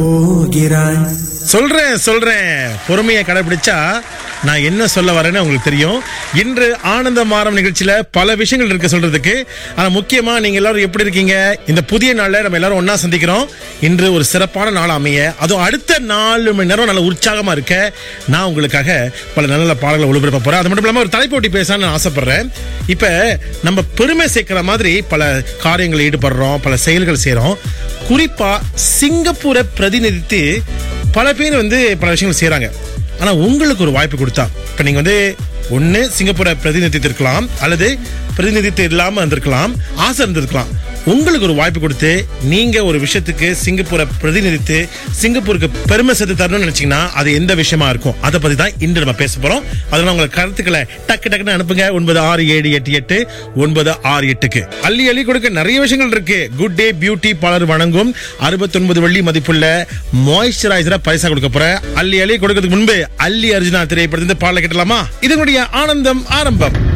போகிறாய் சொல்றேன் சொல்றேன் பொறுமையை கடைபிடிச்சா நான் என்ன சொல்ல வரேன்னு உங்களுக்கு தெரியும் இன்று ஆனந்த மாறம் நிகழ்ச்சியில பல விஷயங்கள் இருக்கு சொல்றதுக்கு ஆனா முக்கியமா நீங்க எல்லாரும் எப்படி இருக்கீங்க இந்த புதிய நாள்ல நம்ம எல்லாரும் ஒண்ணா சந்திக்கிறோம் இன்று ஒரு சிறப்பான நாள் அமைய அதுவும் அடுத்த நாலு மணி நேரம் நல்ல உற்சாகமா இருக்க நான் உங்களுக்காக பல நல்ல நல்ல பாடல்களை ஒளிபரப்ப போறேன் அது மட்டும் இல்லாம ஒரு தலைப்போட்டி பேசணும்னு நான் ஆசைப்படுறேன் இப்ப நம்ம பெருமை சேர்க்கிற மாதிரி பல காரியங்களை ஈடுபடுறோம் பல செயல்கள் செய்றோம் குறிப்பா சிங்கப்பூரை பிரதிநிதித்து பல பேர் வந்து பல விஷயங்கள் செய்றாங்க ஆனா உங்களுக்கு ஒரு வாய்ப்பு கொடுத்தா இப்ப நீங்க வந்து ஒண்ணு சிங்கப்பூரை பிரதிநிதித்திருக்கலாம் அல்லது பிரதிநிதித்து இல்லாம இருந்திருக்கலாம் ஆசை இருந்திருக்கலாம் உங்களுக்கு ஒரு வாய்ப்பு கொடுத்து நீங்க ஒரு விஷயத்துக்கு சிங்கப்பூரை பிரதிநிதித்து சிங்கப்பூருக்கு பெருமை சேர்த்து தரணும்னு நினைச்சீங்கன்னா அது எந்த விஷயமா இருக்கும் அதை பத்தி தான் இன்று நம்ம பேச போறோம் அதனால உங்க கருத்துக்களை டக்கு டக்குன்னு அனுப்புங்க ஒன்பது ஆறு ஏழு எட்டு எட்டு ஒன்பது ஆறு எட்டுக்கு அள்ளி அள்ளி கொடுக்க நிறைய விஷயங்கள் இருக்கு குட் டே பியூட்டி பார்லர் வழங்கும் அறுபத்தொன்பது வெள்ளி மதிப்புள்ள மாய்ஸ்சரைசரை பரிசா கொடுக்க போறேன் அள்ளி அள்ளி கொடுக்கறதுக்கு முன்பு அள்ளி அர்ஜுனா திரைப்படத்திலிருந்து பாடல கேட்டலாமா இதனுடைய ஆனந்தம் ஆரம்பம்